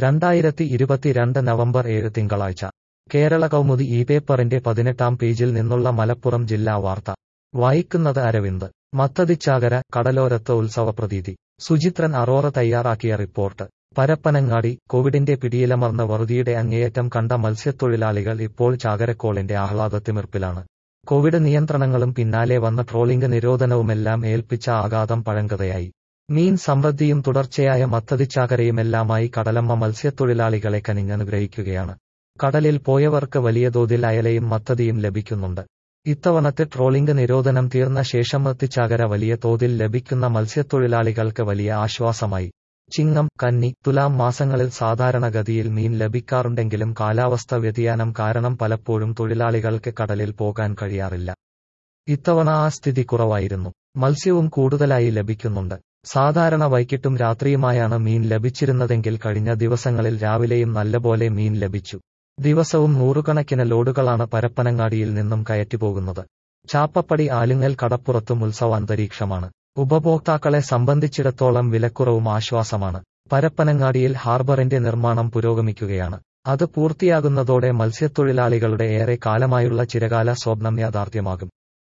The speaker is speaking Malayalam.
രണ്ടായിരത്തി ഇരുപത്തിരണ്ട് നവംബർ ഏഴ് തിങ്കളാഴ്ച കേരള കൗമുദി ഈ പേപ്പറിന്റെ പതിനെട്ടാം പേജിൽ നിന്നുള്ള മലപ്പുറം ജില്ലാ വാർത്ത വായിക്കുന്നത് അരവിന്ദ് മത്തതിച്ചാകര കടലോരത്ത് ഉത്സവപ്രതീതി സുചിത്രൻ അറോറ തയ്യാറാക്കിയ റിപ്പോർട്ട് പരപ്പനങ്ങാടി കോവിഡിന്റെ പിടിയിലമർന്ന വറുതിയുടെ അങ്ങേയറ്റം കണ്ട മത്സ്യത്തൊഴിലാളികൾ ഇപ്പോൾ ചാകരക്കോളിന്റെ ആഹ്ലാദത്തിമിർപ്പിലാണ് കോവിഡ് നിയന്ത്രണങ്ങളും പിന്നാലെ വന്ന ട്രോളിംഗ് നിരോധനവുമെല്ലാം ഏൽപ്പിച്ച ആഘാതം പഴങ്കഥയായി മീൻ സമൃദ്ധിയും തുടർച്ചയായ മത്തതിച്ചാകരയുമെല്ലാമായി കടലമ്മ മത്സ്യത്തൊഴിലാളികളെ കനിഞ്ഞനുഗ്രഹിക്കുകയാണ് കടലിൽ പോയവർക്ക് വലിയ തോതിൽ അയലയും മത്തതിയും ലഭിക്കുന്നുണ്ട് ഇത്തവണത്തെ ട്രോളിംഗ് നിരോധനം തീർന്ന ശേഷം മത്തിച്ചാകര വലിയ തോതിൽ ലഭിക്കുന്ന മത്സ്യത്തൊഴിലാളികൾക്ക് വലിയ ആശ്വാസമായി ചിങ്ങം കന്നി തുലാം മാസങ്ങളിൽ സാധാരണഗതിയിൽ മീൻ ലഭിക്കാറുണ്ടെങ്കിലും കാലാവസ്ഥ വ്യതിയാനം കാരണം പലപ്പോഴും തൊഴിലാളികൾക്ക് കടലിൽ പോകാൻ കഴിയാറില്ല ഇത്തവണ ആ സ്ഥിതി കുറവായിരുന്നു മത്സ്യവും കൂടുതലായി ലഭിക്കുന്നുണ്ട് സാധാരണ വൈകിട്ടും രാത്രിയുമായാണ് മീൻ ലഭിച്ചിരുന്നതെങ്കിൽ കഴിഞ്ഞ ദിവസങ്ങളിൽ രാവിലെയും നല്ലപോലെ മീൻ ലഭിച്ചു ദിവസവും നൂറുകണക്കിന് ലോഡുകളാണ് പരപ്പനങ്ങാടിയിൽ നിന്നും കയറ്റിപ്പോകുന്നത് ചാപ്പപ്പടി ആലുങ്ങൽ കടപ്പുറത്തും ഉത്സവാന്തരീക്ഷമാണ് ഉപഭോക്താക്കളെ സംബന്ധിച്ചിടത്തോളം വിലക്കുറവും ആശ്വാസമാണ് പരപ്പനങ്ങാടിയിൽ ഹാർബറിന്റെ നിർമ്മാണം പുരോഗമിക്കുകയാണ് അത് പൂർത്തിയാകുന്നതോടെ മത്സ്യത്തൊഴിലാളികളുടെ ഏറെ കാലമായുള്ള ചിരകാല സ്വപ്നം യാഥാർത്ഥ്യമാകും